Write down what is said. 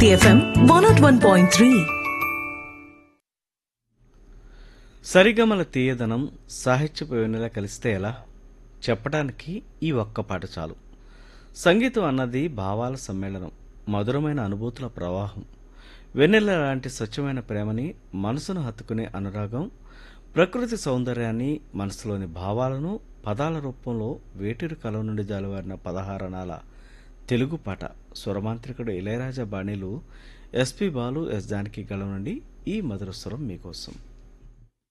శక్తి FM one naught one point three సరిగమల తీయదనం సాహిత్యపు వెన్నెల కలిస్తే ఎలా చెప్పడానికి ఈ ఒక్క పాట చాలు సంగీతం అన్నది భావాల సమ్మేళనం మధురమైన అనుభూతుల ప్రవాహం వెన్నెల లాంటి స్వచ్ఛమైన ప్రేమని మనసును హత్తుకునే అనురాగం ప్రకృతి సౌందర్యాన్ని మనసులోని భావాలను పదాల రూపంలో వేటూరు కలం నుండి జాలువారిన పదహారణాల తెలుగు పాట స్వరమాంత్రికుడు ఇళయరాజా బాణీలు ఎస్పి బాలు ఎస్ జానకి గళం నుండి ఈ మధుర స్వరం మీకోసం